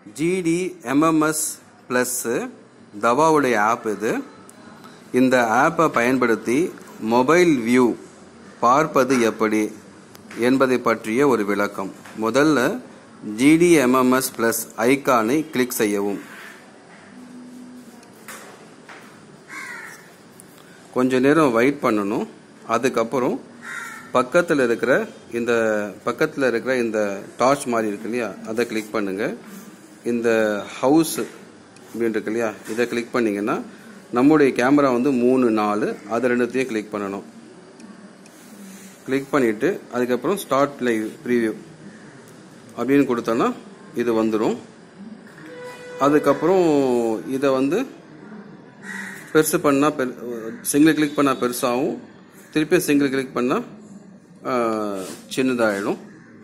GT MMS plus தவாவுடைய app இது இந்த ஆப்பை பயன்படுத்தி மொபைல் வியூ பார்ப்பது எப்படி என்பதை பற்றிய ஒரு விளக்கம் முதல்ல ஜிடிஎம்எம்எஸ் ப்ளஸ் ஐகானை கிளிக் செய்யவும் கொஞ்ச நேரம் வெயிட் பண்ணணும் அதுக்கப்புறம் பக்கத்தில் இருக்கிற இந்த பக்கத்தில் இருக்கிற இந்த டார்ச் மாதிரி இருக்கு இல்லையா அதை கிளிக் பண்ணுங்க இந்த ஹவுஸ் அப்படின்னு இருக்கு இல்லையா இதை கிளிக் பண்ணீங்கன்னா நம்முடைய கேமரா வந்து மூணு நாலு அது ரெண்டுத்தையும் கிளிக் பண்ணணும் கிளிக் பண்ணிட்டு அதுக்கப்புறம் ஸ்டார்ட் லைவ் ப்ரீவியூ அப்படின்னு கொடுத்தோன்னா இது வந்துடும் அதுக்கப்புறம் இதை வந்து பெருசு பண்ணால் பெரு சிங்கிள் கிளிக் பண்ணால் பெருசாகவும் திருப்பி சிங்கிள் கிளிக் பண்ணால் சின்னதாகிடும்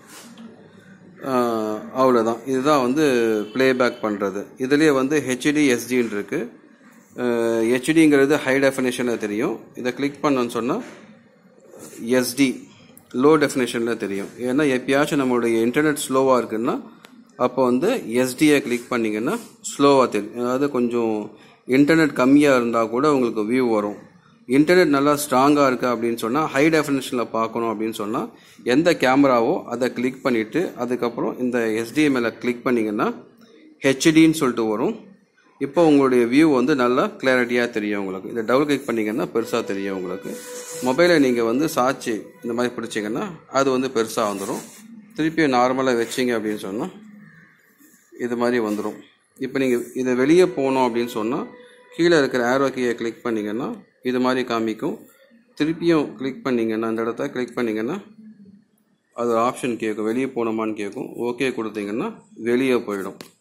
அவ்வளோதான் இதுதான் வந்து ப்ளேபேக் பண்ணுறது இதுலேயே வந்து ஹெச்டி எஸ்டின்னு இருக்கு ஹெச்டிங்கிறது ஹை டெஃபினேஷனில் தெரியும் இதை கிளிக் பண்ணோன்னு சொன்னால் எஸ்டி லோ டெஃபினேஷனில் தெரியும் ஏன்னா எப்பயாச்சும் நம்மளுடைய இன்டர்நெட் ஸ்லோவாக இருக்குன்னா அப்போ வந்து எஸ்டியை கிளிக் பண்ணிங்கன்னா ஸ்லோவாக தெரியும் அதாவது கொஞ்சம் இன்டர்நெட் கம்மியாக இருந்தால் கூட உங்களுக்கு வியூ வரும் இன்டர்நெட் நல்லா ஸ்ட்ராங்காக இருக்கு அப்படின்னு சொன்னால் ஹை டெஃபினேஷனில் பார்க்கணும் அப்படின்னு சொன்னால் எந்த கேமராவோ அதை கிளிக் பண்ணிவிட்டு அதுக்கப்புறம் இந்த எஸ்டிஎம்எல்ல கிளிக் பண்ணிங்கன்னா ஹெச்டின்னு சொல்லிட்டு வரும் இப்போ உங்களுடைய வியூ வந்து நல்லா கிளாரிட்டியாக தெரியும் உங்களுக்கு இதை டபுள் கிளிக் பண்ணிங்கன்னா பெருசாக தெரியும் உங்களுக்கு மொபைலை நீங்கள் வந்து சாட்சி இந்த மாதிரி பிடிச்சிங்கன்னா அது வந்து பெருசாக வந்துடும் திருப்பி நார்மலாக வச்சிங்க அப்படின்னு சொன்னால் இது மாதிரி வந்துடும் இப்போ நீங்கள் இதை வெளியே போகணும் அப்படின்னு சொன்னால் கீழே இருக்கிற ஆரோ கீயை கிளிக் பண்ணிங்கன்னா இது மாதிரி காமிக்கும் திருப்பியும் கிளிக் பண்ணிங்கன்னா அந்த இடத்த கிளிக் பண்ணிங்கன்னா அது ஆப்ஷன் கேட்கும் வெளியே போகணுமான்னு கேட்கும் ஓகே கொடுத்தீங்கன்னா வெளியே போயிடும்